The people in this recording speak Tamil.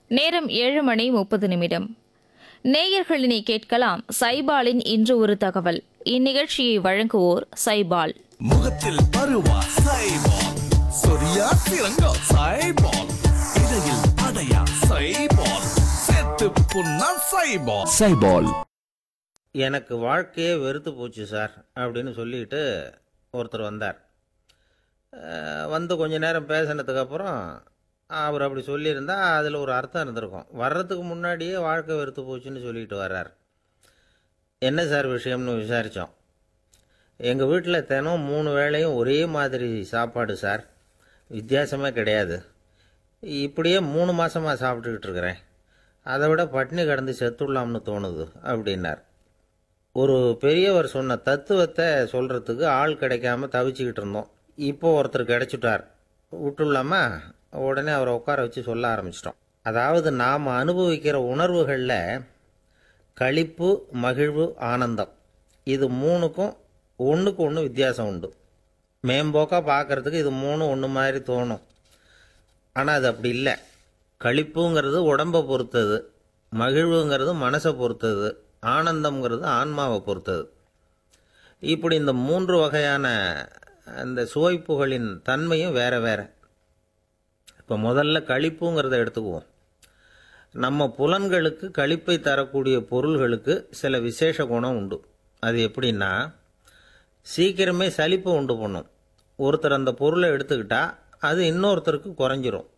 நேரம் ஏழு மணி முப்பது நிமிடம் நேயர்களினை கேட்கலாம் சைபாலின் இன்று ஒரு தகவல் இந்நிகழ்ச்சியை வழங்குவோர் சைபால் முகத்தில் பருவா சைபால் சொரியா சிறங்கோ சைபால் இடையில் அடையா சைபால் செத்து புண்ணா சைபால் சைபால் எனக்கு வாழ்க்கையே வெறுத்து போச்சு சார் அப்படின்னு சொல்லிட்டு ஒருத்தர் வந்தார் அஹ் வந்து கொஞ்ச நேரம் பேசினதுக்கப்புறம் அவர் அப்படி சொல்லியிருந்தா அதில் ஒரு அர்த்தம் இருந்திருக்கும் வர்றதுக்கு முன்னாடியே வாழ்க்கை வெறுத்து போச்சுன்னு சொல்லிட்டு வர்றார் என்ன சார் விஷயம்னு விசாரித்தோம் எங்கள் வீட்டில் தினம் மூணு வேளையும் ஒரே மாதிரி சாப்பாடு சார் வித்தியாசமே கிடையாது இப்படியே மூணு மாதமாக சாப்பிட்டுக்கிட்டு இருக்கிறேன் அதை விட பட்டினி கிடந்து செத்துடலாம்னு தோணுது அப்படின்னார் ஒரு பெரியவர் சொன்ன தத்துவத்தை சொல்கிறதுக்கு ஆள் கிடைக்காம தவிச்சுக்கிட்டு இருந்தோம் இப்போ ஒருத்தர் கிடைச்சிட்டார் விட்டுலாமா உடனே அவரை உட்கார வச்சு சொல்ல ஆரம்பிச்சிட்டோம் அதாவது நாம் அனுபவிக்கிற உணர்வுகளில் களிப்பு மகிழ்வு ஆனந்தம் இது மூணுக்கும் ஒன்றுக்கு ஒன்று வித்தியாசம் உண்டு மேம்போக்காக பார்க்கறதுக்கு இது மூணு ஒன்று மாதிரி தோணும் ஆனால் அது அப்படி இல்லை களிப்புங்கிறது உடம்பை பொறுத்தது மகிழ்வுங்கிறது மனசை பொறுத்தது ஆனந்தம்ங்கிறது ஆன்மாவை பொறுத்தது இப்படி இந்த மூன்று வகையான அந்த சுவைப்புகளின் தன்மையும் வேற வேற இப்போ முதல்ல களிப்புங்கிறத எடுத்துக்குவோம் நம்ம புலன்களுக்கு களிப்பை தரக்கூடிய பொருள்களுக்கு சில விசேஷ குணம் உண்டு அது எப்படின்னா சீக்கிரமே சலிப்பை உண்டு பண்ணும் ஒருத்தர் அந்த பொருளை எடுத்துக்கிட்டா அது இன்னொருத்தருக்கு குறைஞ்சிரும்